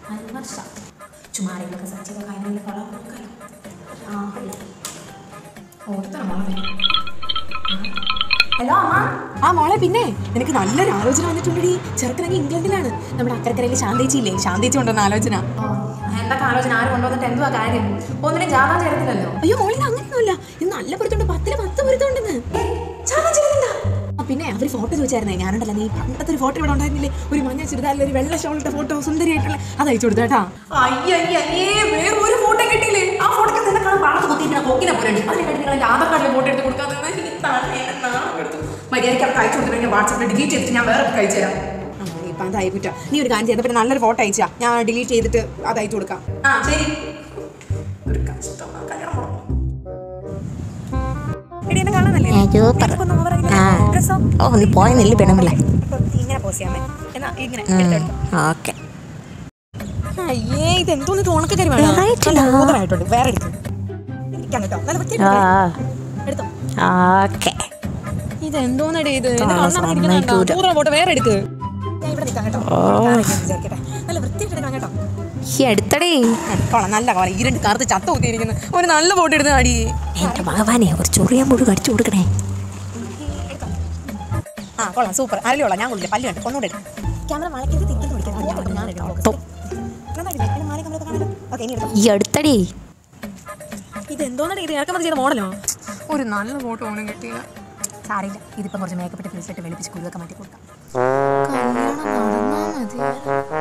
അൻവർഷ ചുമ്മാ ആരെങ്കിലുമൊക്കെ സെർച്ച് ചെയ്ത കാര്യങ്ങളിൽ കൊള്ളാൻ നോക്കാലോ ആ ഓർത്തണം മോളെ ഹലോ അമ്മ ആ മോളെ പിന്നെ നിനക്ക് നല്ലൊരു ആലോചന വന്നിട്ടുണ്ടെടി ചെറുക്കനെങ്കിൽ ഇംഗ്ലണ്ടിലാണ് നമ്മുടെ അക്കരക്കരയിൽ ശാന്തേച്ചിയില്ലേ ശാന്തേച്ചി കൊണ്ടുവന്ന ആലോചന ഓ, എന്തൊക്കെ ആലോചന ആര് കൊണ്ടുവന്നിട്ട് എന്തുവാ കാര്യം ഒന്നിനും ജാഥാ ചേരത്തില്ലല്ലോ അയ്യോ മോളിൽ അങ്ങനെയൊന്നുമില്ല ഇത് നല്ല പൊരുത്തുണ്ട് പത്തില് പത്ത് പൊരുത്തുണ്ടെന്ന് ജാഥാ ചേരുന്നുണ്ടാ ആ പിന്നെ അവർ ഫോട്ടോ ചോദിച്ചായിരുന്നേ ഞാനുണ്ടല്ലോ നീ പണ്ടത്തെ ഒരു ഫോട്ടോ ഇവിടെ ഉണ്ടായിരുന്നില്ലേ ഒരു മഞ്ഞ ചുരിദാരിൽ ഒരു വെള്ള ഷോളിട്ട ഫോട്ടോ സുന്ദരിയായിട്ടുള്ള അത് അയച്ചു കൊടുത്തു കേട്ടാ അയ്യേ അയ്യേ വേറെ ഒരു ഫോട്ടോ കിട്ടിയില്ലേ ആ ഫോട്ടോ തന്നെ കാണാൻ പാടത്ത് കുത്തിയിട്ട് കൊക്കിനെ പോലെ ഉണ്ട് അതിനെ നിങ്ങൾ എൻ്റെ ആധാർ കാർഡിൽ ഫോട്ടോ എടുത്ത് കൊടുക്കാതെ മര്യാദയ്ക്ക് അവർക്ക് അയച്ചു കൊടുത്തിട്ട് വാട്സാപ്പിൽ ഡിലീറ്റ് ചെയ്തിട്ട് ഞാൻ വേറെ അയച്ചു തരാം ആ, ഇപ്പൊ അതായി കുറ്റ നീ ഒരു കാര്യം ചെയ്തപ്പോൾ നല്ലൊരു ഫോട്ടോ അയച്ചാ ഞാൻ ഡിലീറ്റ് ചെയ്തിട്ട് അത് അയച്ചു കൊടുക്കാം ആ ശരി ഒരു കഷ്ടം ആ കല്യാണം മുടങ്ങും. എടി എന്നെ കാണാനല്ലേ സൂപ്പർ എനിക്കൊന്ന് over ആക്കി ആ ഡ്രസ്സോ? ഓ നീ പോയെന്നില്ല പെണ്ണുമ്പിള്ള ഇപ്പൊ ഇങ്ങനെ പോസ് ചെയ്യാമേ എന്നാ ഇങ്ങനെ എടുത്തെടുത്തോ. ഓക്കെ അയ്യേ ഇത് എന്തോന്ന് തോണക്ക കാര്യം Variety ടാ. ഓവറായിട്ടുണ്ട് വേറെ എടുക്കും ഇരിക്കാം കേട്ടോ നല്ല വൃത്തിയായിട്ട് ആ എടുത്തോ ഓക്കെ ഇത് എന്തോന്നടി ഇത് എന്റെ ആ, കണ്ണട ഇരിക്കുന്നുണ്ടോ? സമ്മതിക്കൂല. പൂർണ്ണ ഫോട്ടോ വേറെ എടുക്ക് ഞാൻ ഇവിടെ നിൽക്കാം കേട്ടോ കാണിക്കാൻ വിചാരിക്കട്ടെ. നല്ല വൃത്തിയായിട്ട് എടുക്കണം കേട്ടോ ഈ എടുത്തടേ ആ, കൊള്ളാം നല്ല കൊള്ളാം ഈ രണ്ട് കറുത്ത് ചത്ത കുത്തിയിരിക്കുന്നു ഒരു നല്ല ഫോട്ടോ എടുത്ത് അടി എന്റെ ഭഗവാനെ ഒരു ചൊറിയാൻ മുഴുവൻ അടിച്ചു കൊടുക്കണേ ആ കൊള്ളാം സൂപ്പർ അരലി കൊള്ളാം ഞാൻ കൊള്ളില്ല പല്ല് കണ്ടു ഒന്നുകൂടെ എടുക്കും ക്യാമറ വളയ്ക്കരുത് തിരിക്കുന്നു വിളിക്കാം ഞാൻ എടുക്കാം, ഞാൻ എടുക്കാം നന്നായിട്ടില്ലേ? പിന്നെ മാറി നമ്മളൊക്കെ കാണാലോ ഓക്കെ ഇനി എടുക്കാം ഈ എടുത്തടേ ഇത് എന്തോന്നാണ് ഇത് ഇറക്കുമതി ചെയ്ത മോഡലോ ഒരു നല്ല ഫോട്ടോ ഒന്നും കിട്ടിയില്ല സാറിയില്ല ഇതിപ്പം കുറച്ച് മേക്കപ്പ് ഇട്ട് ഫിൽസിട്ട് വെളുപ്പിച്ച് കുരുവൊക്കെ മാറ്റി കൊടുക്കാം കല്യാണം നടന്നാ മതി